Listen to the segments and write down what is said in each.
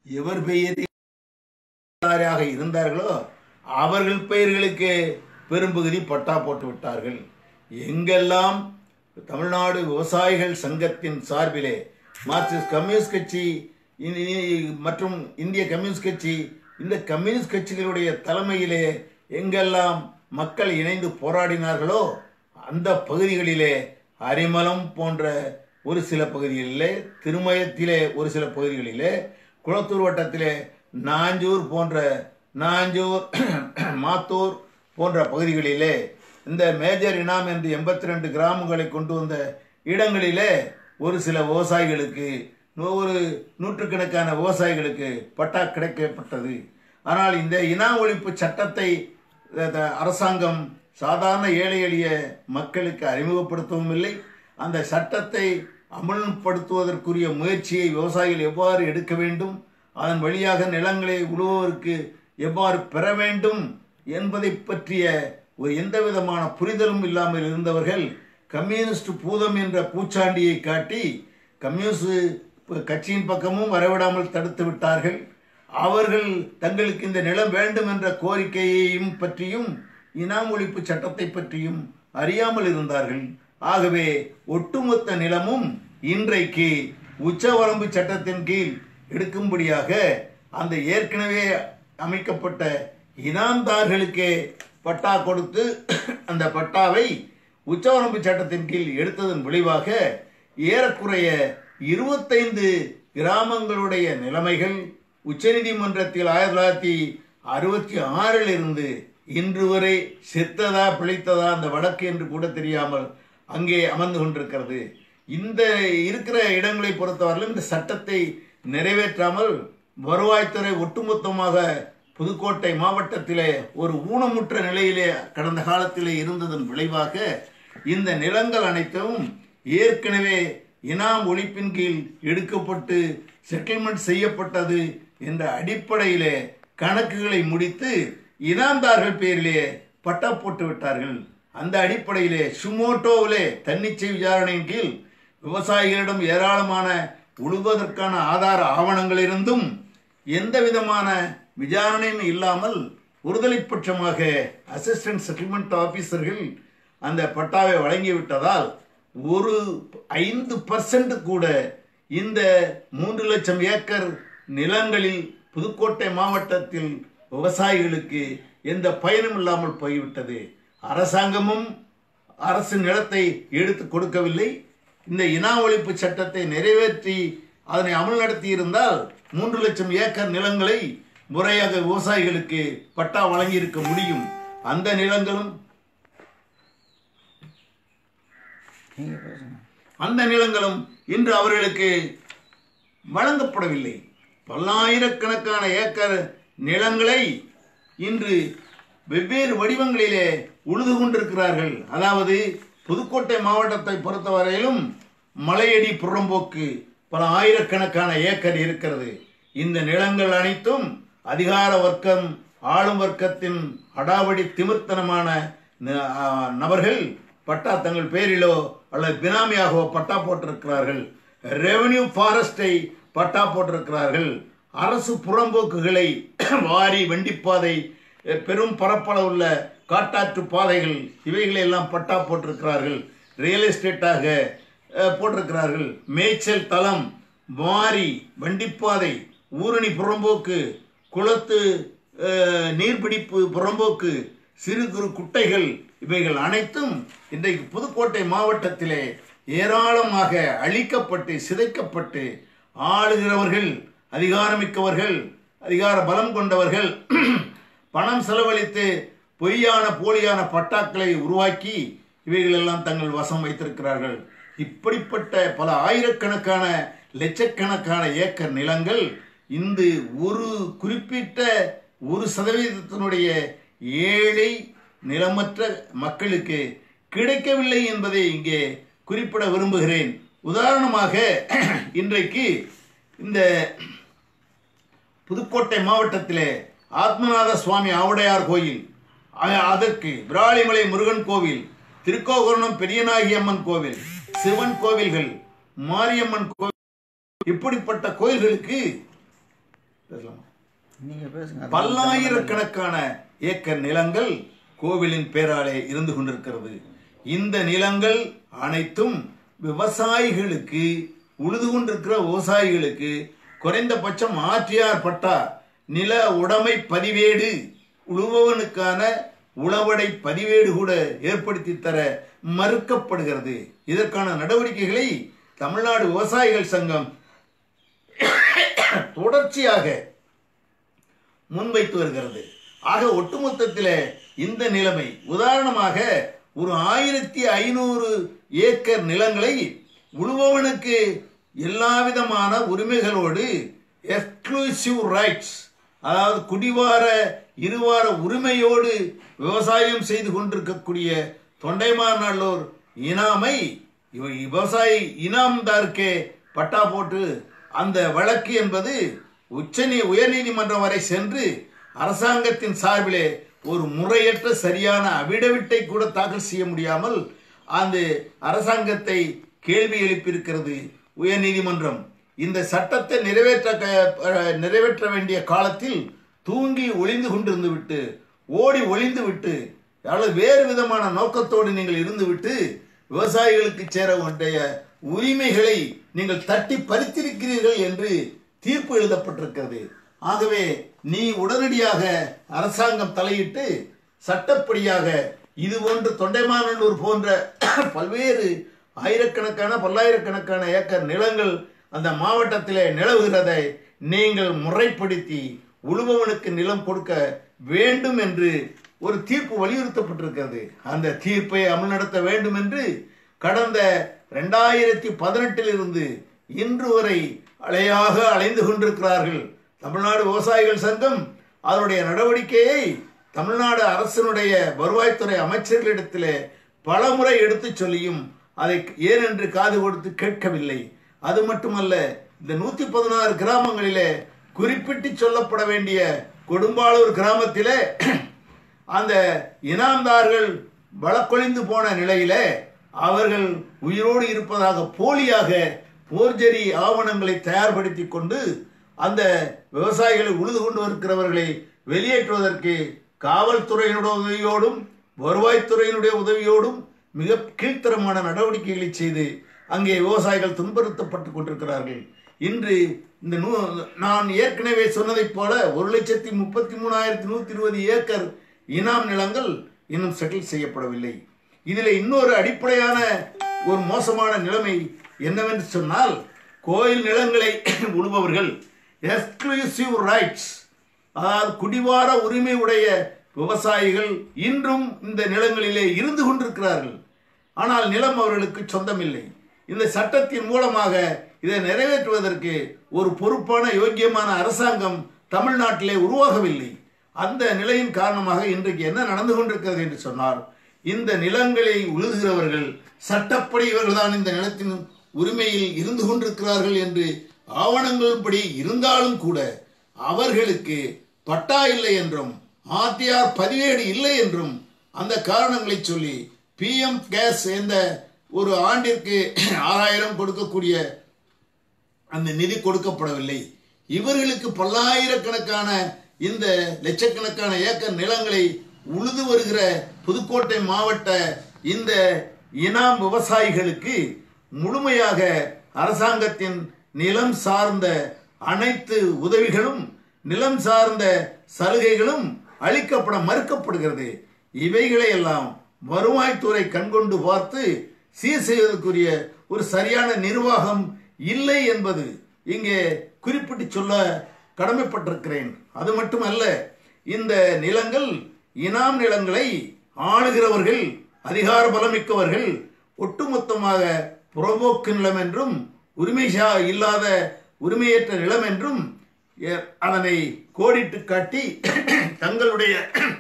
எவர் பெயரில் யாராக இருந்தார்களோ அவர்கள் பெயர்களுக்கு பெரும்பகுதி பட்டா போட்டு விட்டார்கள் எங்கெல்லாம் தமிழ்நாடு விவசாயிகள் சங்கத்தின் சார்பிலே மார்க்சிஸ்ட் கம்யூனிஸ்ட் கட்சி இ- இ- மற்றும் இந்திய கம்யூனிஸ்ட் கட்சி இந்த கம்யூனிஸ்ட் கட்சிகளுடைய தலைமையிலே எங்கெல்லாம் மக்கள் இணைந்து போராடினார்களோ அந்த பகுதிகளிலே அரிமளம் போன்ற ஒரு சில பகுதிகளிலே திருமயத்திலே ஒரு சில பகுதிகளிலே குளத்தூர் வட்டத்திலே நாஞ்சூர் போன்ற நாஞ்சூர் மாத்தூர் போன்ற பகுதிகளிலே இந்த மேஜர் இனாம் என்று எண்பத்தி ரெண்டு கிராமங்களை கொண்டு வந்த இடங்களிலே ஒரு சில விவசாயிகளுக்கு ஒரு நூற்றுக்கணக்கான விவசாயிகளுக்கு பட்டா கிடைக்கப்பட்டது ஆனால் இந்த இனா ஒழிப்பு சட்டத்தை அஹ், த- அரசாங்கம் சாதாரண ஏழை எளிய மக்களுக்கு அறிமுகப்படுத்தவும் இல்லை அந்த சட்டத்தை அமல்படுத்துவதற்குரிய முயற்சியை விவசாயிகள் எவ்வாறு எடுக்க வேண்டும் அதன் வழியாக நிலங்களை உழுவதற்கு எவ்வாறு பெற வேண்டும் என்பதை பற்றிய ஒரு எந்த விதமான புரிதலும் இல்லாமல் இருந்தவர்கள் கம்யூனிஸ்ட் பூதம் என்ற பூச்சாண்டியை காட்டி கம்யூனிஸ்ட் கட்சியின் பக்கமும் வரவிடாமல் தடுத்து விட்டார்கள் அவர்கள் தங்களுக்கு இந்த நிலம் வேண்டும் என்ற கோரிக்கையையும் பற்றியும் இனாம் ஒழிப்பு சட்டத்தை பற்றியும் அறியாமல் இருந்தார்கள் ஆகவே ஒட்டுமொத்த நிலமும் இன்றைக்கு உச்சவரம்பு சட்டத்தின் கீழ் எடுக்கும்படியாக அந்த ஏற்கனவே அமைக்கப்பட்ட இனாம்தார்களுக்கே பட்டா கொடுத்து அந்த பட்டாவை உச்சவரம்பு சட்டத்தின் கீழ் எடுத்ததன் விளைவாக ஏறக்குறைய இருபத்தைந்து கிராமங்களுடைய நிலைமைகள் உச்சநீதிமன்றத்தில் ஆயிரத்தி தொள்ளாயிரத்தி அறுபத்தி ஆறில் இருந்து இன்று வரை செத்ததா பிழைத்ததா அந்த வழக்கு என்று கூட தெரியாமல் அங்கே அமர்ந்து கொண்டிருக்கிறது இந்த இருக்கிற இடங்களை பொறுத்தவரையிலும் இந்த சட்டத்தை நிறைவேற்றாமல் வருவாய்த்துறை ஒட்டுமொத்தமாக புதுக்கோட்டை மாவட்டத்திலே ஒரு ஊனமுற்ற நிலையிலே கடந்த காலத்திலே இருந்ததன் விளைவாக இந்த நிலங்கள் அனைத்தும் ஏற்கனவே இனாம் ஒழிப்பின் கீழ் எடுக்கப்பட்டு செட்டில்மெண்ட் செய்யப்பட்டது என்ற அடிப்படையிலே கணக்குகளை முடித்து இனாம்தார்கள் பேரிலே பட்டா போட்டு விட்டார்கள் அந்த அடிப்படையிலே சுமோட்டோவிலே தன்னிச்சை விசாரணையின் கீழ் விவசாயிகளிடம் ஏராளமான உழுவதற்கான ஆதார ஆவணங்கள் இருந்தும் எந்த விதமான விசாரணையும் இல்லாமல் ஒருதலை பட்சமாக அசிஸ்டன்ட் செட்டில்மெண்ட் ஆபீசர்கள் அந்த பட்டாவை வழங்கிவிட்டதால் ஒரு ஐந்து பர்சன்ட் கூட இந்த மூன்று லட்சம் ஏக்கர் நிலங்களில் புதுக்கோட்டை மாவட்டத்தில் விவசாயிகளுக்கு எந்த பயனும் இல்லாமல் போய்விட்டது அரசாங்கமும் அரசு நிலத்தை எடுத்து கொடுக்கவில்லை இந்த இனா ஒழிப்பு சட்டத்தை நிறைவேற்றி அதனை அமல் நடத்தி இருந்தால் மூன்று லட்சம் ஏக்கர் நிலங்களை முறையாக விவசாயிகளுக்கு பட்டா வழங்கியிருக்க முடியும் அந்த நிலங்களும் நீங்க பேசுங்க அந்த நிலங்களும் இன்று அவர்களுக்கு வழங்கப்படவில்லை பல்லாயிரக்கணக்கான ஏக்கர் நிலங்களை இன்று வெவ்வேறு வடிவங்களிலே உழுது கொண்டிருக்கிறார்கள் அதாவது புதுக்கோட்டை மாவட்டத்தை பொறுத்தவரையிலும் மலையடி புறம்போக்கு பல ஆயிரக்கணக்கான ஏக்கர் இருக்கிறது இந்த நிலங்கள் அனைத்தும் அதிகார வர்க்கம் ஆளும் வர்க்கத்தின் அடாவடி திமிர்த்தனமான ந- ஆ, நபர்கள் பட்டா தங்கள் பேரிலோ அல்லது பினாமியாகவோ பட்டா போட்டிருக்கிறார்கள் ரெவென்யூ ஃபாரஸ்டை பட்டா போட்டிருக்கிறார்கள் அரசு புறம்போக்குகளை வாரி வெண்டிப்பாதை அஹ், பெரும் பரப்பளவுள்ள காட்டாற்று பாதைகள் இவைகளை எல்லாம் பட்டா போட்டிருக்கிறார்கள் ரியல் எஸ்டேட்டாக அஹ், போட்டிருக்கிறார்கள் மேய்ச்சல் தளம் மாரி வண்டிப்பாதை ஊரணி புறம்போக்கு குளத்து அஹ், நீர்பிடிப்பு புறம்போக்கு சிறு குறு குட்டைகள் இவைகள் அனைத்தும் இன்றைக்கு புதுக்கோட்டை மாவட்டத்திலே ஏராளமாக அழிக்கப்பட்டு சிதைக்கப்பட்டு ஆளுகிறவர்கள் அதிகாரமிக்கவர்கள் அதிகார பலம் கொண்டவர்கள் பணம் செலவழித்து பொய்யான போலியான பட்டாக்களை உருவாக்கி இவைகளெல்லாம் தங்கள் வசம் வைத்திருக்கிறார்கள் இப்படிப்பட்ட பல ஆயிரக்கணக்கான லட்சக்கணக்கான ஏக்கர் நிலங்கள் இந்த ஒரு குறிப்பிட்ட ஒரு சதவீதத்தினுடைய ஏழை நிலமற்ற மக்களுக்கு கிடைக்கவில்லை என்பதை இங்கே குறிப்பிட விரும்புகிறேன் உதாரணமாக இன்றைக்கு இந்த புதுக்கோட்டை மாவட்டத்திலே ஆத்மநாத சுவாமி ஆவுடையார் கோயில் அ- அதற்கு விராலிமலை முருகன் கோவில் திருக்கோகுரணம் பெரியநாயகி அம்மன் கோவில் சிவன் கோவில்கள் மாரியம்மன் கோவில் இப்படிப்பட்ட கோயில்களுக்கு நீங்க பேசுங்க பல்லாயிரக்கணக்கான ஏக்கர் நிலங்கள் கோவிலின் பேராலே இருந்து கொண்டிருக்கிறது இந்த நிலங்கள் அனைத்தும் விவசாயிகளுக்கு உழுது கொண்டிருக்கிற விவசாயிகளுக்கு குறைந்தபட்சம் ஆற்றியார் பட்டா நில உடைமை பதிவேடு உழுபவனுக்கான உழவடை பதிவேடு கூட ஏற்படுத்தி தர மறுக்கப்படுகிறது இதற்கான நடவடிக்கைகளை தமிழ்நாடு விவசாயிகள் சங்கம் தொடர்ச்சியாக முன்வைத்து வருகிறது ஆக ஒட்டுமொத்தத்தில் இந்த நிலைமை உதாரணமாக ஒரு ஆயிரத்தி ஐநூறு ஏக்கர் நிலங்களை உழுபவனுக்கு எல்லாவிதமான உரிமைகளோடு எக்ஸ்க்ளூசிவ் ரைட்ஸ் அதாவது குடிவார இருவார உரிமையோடு விவசாயம் செய்து கொண்டிருக்கக்கூடிய தொண்டைமாநல்லூர் இனாமை இவ- விவசாயி இனாம்தாருக்கே பட்டா போட்டு அந்த வழக்கு என்பது உச்சநீ உயர்நீதிமன்றம் வரை சென்று அரசாங்கத்தின் சார்பிலே ஒரு முறையற்ற சரியான அபிடவிட்டை கூட தாக்கல் செய்ய முடியாமல் அந்த அரசாங்கத்தை கேள்வி எழுப்பியிருக்கிறது உயர்நீதிமன்றம் இந்த சட்டத்தை நிறைவேற்ற க- அஹ், நிறைவேற்ற வேண்டிய காலத்தில் தூங்கி ஒளிந்து கொண்டிருந்து விட்டு ஓடி ஒளிந்து விட்டு அல்லது வேறு விதமான நோக்கத்தோடு நீங்கள் இருந்துவிட்டு விவசாயிகளுக்கு சேர வேண்டிய உரிமைகளை நீங்கள் தட்டி பறித்திருக்கிறீர்கள் என்று தீர்ப்பு எழுதப்பட்டிருக்கிறது ஆகவே நீ உடனடியாக அரசாங்கம் தலையிட்டு சட்டப்படியாக இது போன்று தொண்டைமாநல்லூர் போன்ற பல்வேறு ஆயிரக்கணக்கான பல்லாயிரக்கணக்கான ஏக்கர் நிலங்கள் அந்த மாவட்டத்திலே நிலவுகிறதை நீங்கள் முறைப்படுத்தி உழுபவனுக்கு நிலம் கொடுக்க வேண்டும் என்று ஒரு தீர்ப்பு வலியுறுத்தப்பட்டிருக்கிறது அந்த தீர்ப்பை அமல்நடத்த வேண்டும் என்று கடந்த ரெண்டாயிரத்தி பதினெட்டில் இருந்து இன்று வரை அலையாக அலைந்து கொண்டிருக்கிறார்கள் தமிழ்நாடு விவசாயிகள் சங்கம் அதனுடைய நடவடிக்கையை தமிழ்நாடு அரசினுடைய வருவாய்த்துறை அமைச்சர்களிடத்திலே பலமுறை எடுத்துச் சொல்லியும் அதை ஏனென்று காது கொடுத்து கேட்கவில்லை அது மட்டுமல்ல இந்த நூத்தி பதினாறு கிராமங்களிலே குறிப்பிட்டு சொல்லப்பட வேண்டிய கொடும்பாளூர் கிராமத்திலே அந்த இனாம்தார்கள் வழக்கொழிந்து போன நிலையிலே அவர்கள் உயிரோடு இருப்பதாக போலியாக போர்ஜரி ஆவணங்களை தயார்படுத்தி கொண்டு அந்த விவசாயிகளை உழுது கொண்டு இருக்கிறவர்களை வெளியேற்றுவதற்கு காவல்துறையினுடைய உதவியோடும் வருவாய்த்துறையினுடைய உதவியோடும் மிக கீழ்த்தரமான நடவடிக்கைகளை செய்து அங்கே விவசாயிகள் துன்புறுத்தப்பட்டு கொண்டிருக்கிறார்கள் இன்று இந்த நூ நான் ஏற்கனவே சொன்னதைப் போல ஒரு லட்சத்தி முப்பத்தி மூணாயிரத்தி நூற்றி இருபது ஏக்கர் இனாம் நிலங்கள் இன்னும் செட்டில் செய்யப்படவில்லை இதில் இன்னொரு அடிப்படையான ஒரு மோசமான நிலைமை என்னவென்று சொன்னால் கோயில் நிலங்களை உழுபவர்கள் எக்ஸ்க்ளூசிவ் ரைட்ஸ் அதாவது குடிவார உரிமை உடைய விவசாயிகள் இன்றும் இந்த நிலங்களிலே இருந்து கொண்டிருக்கிறார்கள் ஆனால் நிலம் அவர்களுக்கு சொந்தமில்லை இந்த சட்டத்தின் மூலமாக இதை நிறைவேற்றுவதற்கு ஒரு பொறுப்பான யோக்கியமான அரசாங்கம் தமிழ்நாட்டிலே உருவாகவில்லை அந்த நிலையின் காரணமாக இன்றைக்கு என்ன நடந்து கொண்டிருக்கிறது என்று சொன்னால் இந்த நிலங்களை உழுதுகிறவர்கள் சட்டப்படி இவர்கள்தான் இந்த நிலத்தின் உரிமையில் இருந்து கொண்டிருக்கிறார்கள் என்று ஆவணங்கள்படி இருந்தாலும் கூட அவர்களுக்கு பட்டா இல்லை என்றும் ஆர்டிஆர் பதிவேடு இல்லை என்றும் அந்த காரணங்களை சொல்லி பிஎம் கேஸ் என்ற ஒரு ஆண்டிற்கு ஆறாயிரம் கொடுக்கக்கூடிய அந்த நிதி கொடுக்கப்படவில்லை இவர்களுக்கு பல்லாயிரக்கணக்கான இந்த லட்சக்கணக்கான ஏக்கர் நிலங்களை உழுது வருகிற புதுக்கோட்டை மாவட்ட இந்த இனாம் விவசாயிகளுக்கு முழுமையாக அரசாங்கத்தின் நிலம் சார்ந்த அனைத்து உதவிகளும் நிலம் சார்ந்த சலுகைகளும் அளிக்கப்பட மறுக்கப்படுகிறது இவைகளை எல்லாம் வருவாய்த்துறை கண்கொண்டு பார்த்து சீர் செய்வதற்குரிய ஒரு சரியான நிர்வாகம் இல்லை என்பது இங்கே குறிப்பிட்டு சொல்ல கடமைப்பட்டிருக்கிறேன் அது மட்டுமல்ல இந்த நிலங்கள் இனாம் நிலங்களை ஆளுகிறவர்கள் அதிகார பலமிக்கவர்கள் ஒட்டுமொத்தமாக புறம்போக்கு நிலம் என்றும் உரிமைஷா இல்லாத உரிமையற்ற நிலம் என்றும் எ- அதனை கோடிட்டு காட்டி தங்களுடைய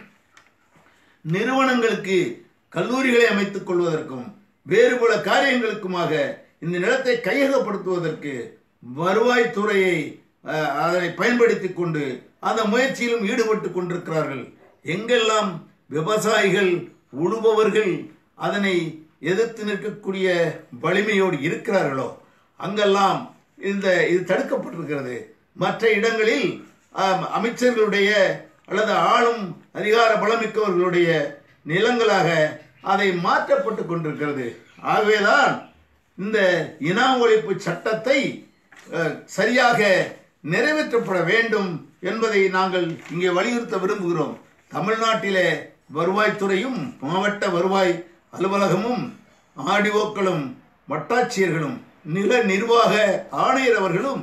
நிறுவனங்களுக்கு கல்லூரிகளை அமைத்துக் கொள்வதற்கும் வேறு பல காரியங்களுக்குமாக இந்த நிலத்தை கையகப்படுத்துவதற்கு வருவாய்த்துறையை அஹ், அதனை பயன்படுத்திக் கொண்டு அந்த முயற்சியிலும் ஈடுபட்டு கொண்டிருக்கிறார்கள் எங்கெல்லாம் விவசாயிகள் உழுபவர்கள் அதனை எதிர்த்து நிற்கக்கூடிய வலிமையோடு இருக்கிறார்களோ அங்கெல்லாம் இந்த இது தடுக்கப்பட்டிருக்கிறது மற்ற இடங்களில் ஆம், அமைச்சர்களுடைய அல்லது ஆளும் அதிகார பலமிக்கவர்களுடைய நிலங்களாக அதை மாற்றப்பட்டு கொண்டிருக்கிறது ஆகவேதான் இந்த இன ஒழிப்பு சட்டத்தை அஹ், சரியாக நிறைவேற்றப்பட வேண்டும் என்பதை நாங்கள் இங்கே வலியுறுத்த விரும்புகிறோம் தமிழ்நாட்டிலே வருவாய்த்துறையும் மாவட்ட வருவாய் அலுவலகமும் ஆடிஓக்களும் வட்டாட்சியர்களும் நில நிர்வாக ஆணையர் அவர்களும்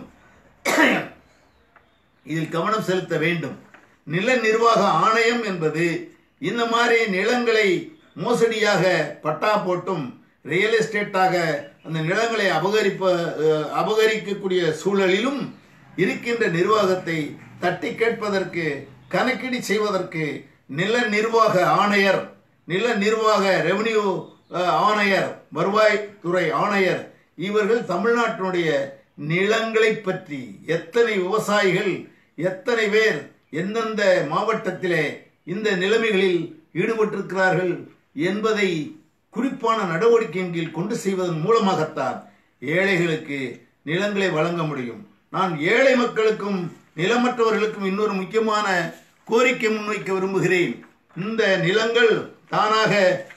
இதில் கவனம் செலுத்த வேண்டும் நில நிர்வாக ஆணையம் என்பது இந்த மாதிரி நிலங்களை மோசடியாக பட்டா போட்டும் ரியல் எஸ்டேட்டாக அந்த நிலங்களை அபகரிப்ப அஹ், அபகரிக்கக்கூடிய சூழலிலும் இருக்கின்ற நிர்வாகத்தை தட்டி கேட்பதற்கு கணக்கீடு செய்வதற்கு நில நிர்வாக ஆணையர் நில நிர்வாக ரெவென்யூ ஆணையர் வருவாய்த்துறை ஆணையர் இவர்கள் தமிழ்நாட்டினுடைய நிலங்களை பற்றி எத்தனை விவசாயிகள் எத்தனை பேர் எந்தெந்த மாவட்டத்திலே இந்த நிலைமைகளில் ஈடுபட்டிருக்கிறார்கள் என்பதை குறிப்பான நடவடிக்கையின் கீழ் கொண்டு செய்வதன் மூலமாகத்தான் ஏழைகளுக்கு நிலங்களை வழங்க முடியும் நான் ஏழை மக்களுக்கும் நிலமற்றவர்களுக்கும் இன்னொரு முக்கியமான கோரிக்கை முன்வைக்க விரும்புகிறேன் இந்த நிலங்கள் தானாக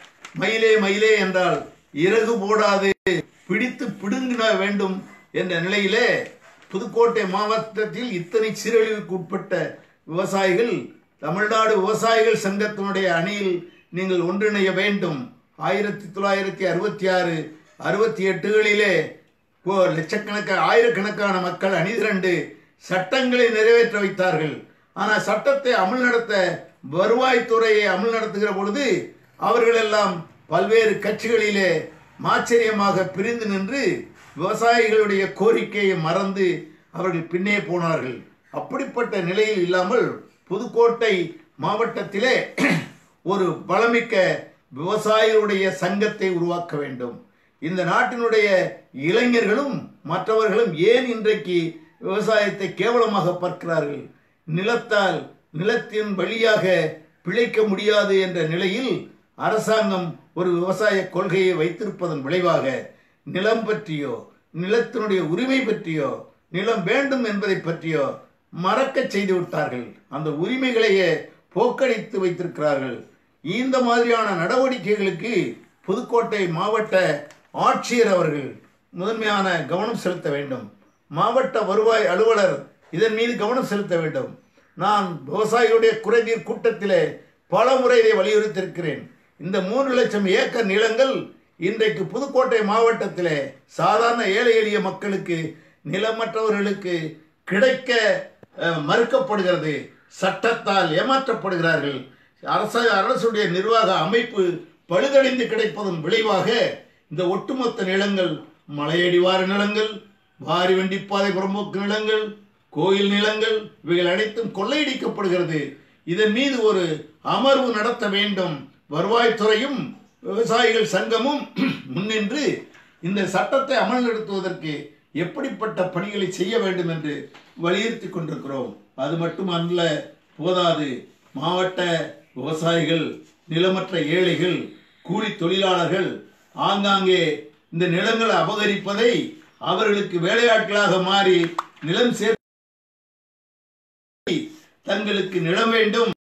மயிலே மயிலே என்றால் இறகு போடாது பிடித்து பிடுங்கிட வேண்டும் என்ற நிலையிலே புதுக்கோட்டை மாவட்டத்தில் இத்தனை சீரழிவுக்கு உட்பட்ட விவசாயிகள் தமிழ்நாடு விவசாயிகள் சங்கத்தினுடைய அணியில் நீங்கள் ஒன்றிணைய வேண்டும் ஆயிரத்தி தொள்ளாயிரத்தி அறுபத்தி ஆறு அறுபத்தி எட்டுகளிலே ஓ, லட்சக்கணக்கான ஆயிரக்கணக்கான மக்கள் அணிதிரண்டு சட்டங்களை நிறைவேற்ற வைத்தார்கள் ஆனால் சட்டத்தை அமல் நடத்த வருவாய்த்துறையை அமல் நடத்துகிற பொழுது அவர்கள் எல்லாம் பல்வேறு கட்சிகளிலே மாச்சரியமாக பிரிந்து நின்று விவசாயிகளுடைய கோரிக்கையை மறந்து அவர்கள் பின்னே போனார்கள் அப்படிப்பட்ட நிலையில் இல்லாமல் புதுக்கோட்டை மாவட்டத்திலே ஒரு பலமிக்க விவசாயிகளுடைய சங்கத்தை உருவாக்க வேண்டும் இந்த நாட்டினுடைய இளைஞர்களும் மற்றவர்களும் ஏன் இன்றைக்கு விவசாயத்தை கேவலமாக பார்க்கிறார்கள் நிலத்தால் நிலத்தின் வழியாக பிழைக்க முடியாது என்ற நிலையில் அரசாங்கம் ஒரு விவசாய கொள்கையை வைத்திருப்பதன் விளைவாக நிலம் பற்றியோ நிலத்தினுடைய உரிமை பற்றியோ நிலம் வேண்டும் என்பதை பற்றியோ மறக்கச் செய்து விட்டார்கள் அந்த உரிமைகளையே போக்கடித்து வைத்திருக்கிறார்கள் இந்த மாதிரியான நடவடிக்கைகளுக்கு புதுக்கோட்டை மாவட்ட ஆட்சியர் அவர்கள் முதன்மையான கவனம் செலுத்த வேண்டும் மாவட்ட வருவாய் அலுவலர் இதன் மீது கவனம் செலுத்த வேண்டும் நான் விவசாயிகளுடைய குறைதீர் கூட்டத்திலே பல முறை இதை வலியுறுத்தியிருக்கிறேன் இந்த மூன்று லட்சம் ஏக்கர் நிலங்கள் இன்றைக்கு புதுக்கோட்டை மாவட்டத்திலே சாதாரண ஏழை எளிய மக்களுக்கு நிலமற்றவர்களுக்கு கிடைக்க அஹ், மறுக்கப்படுகிறது சட்டத்தால் ஏமாற்றப்படுகிறார்கள் அரச அரசுடைய நிர்வாக அமைப்பு பழுதடைந்து கிடைப்பதன் விளைவாக இந்த ஒட்டுமொத்த நிலங்கள் மலையடிவார நிலங்கள் வாரி வண்டிப்பாதை புறம்போக்கு நிலங்கள் கோயில் நிலங்கள் இவைகள் அனைத்தும் கொள்ளையடிக்கப்படுகிறது இதன் மீது ஒரு அமர்வு நடத்த வேண்டும் வருவாய்த்துறையும் விவசாயிகள் சங்கமும் முன்னின்று இந்த சட்டத்தை அமல்படுத்துவதற்கு எப்படிப்பட்ட பணிகளை செய்ய வேண்டும் என்று வலியுறுத்தி கொண்டிருக்கிறோம் அது மட்டுமல்ல போதாது மாவட்ட விவசாயிகள் நிலமற்ற ஏழைகள் கூலி தொழிலாளர்கள் ஆங்காங்கே இந்த நிலங்களை அபகரிப்பதை அவர்களுக்கு வேலையாட்களாக மாறி நிலம் சேர் தங்களுக்கு நிலம் வேண்டும்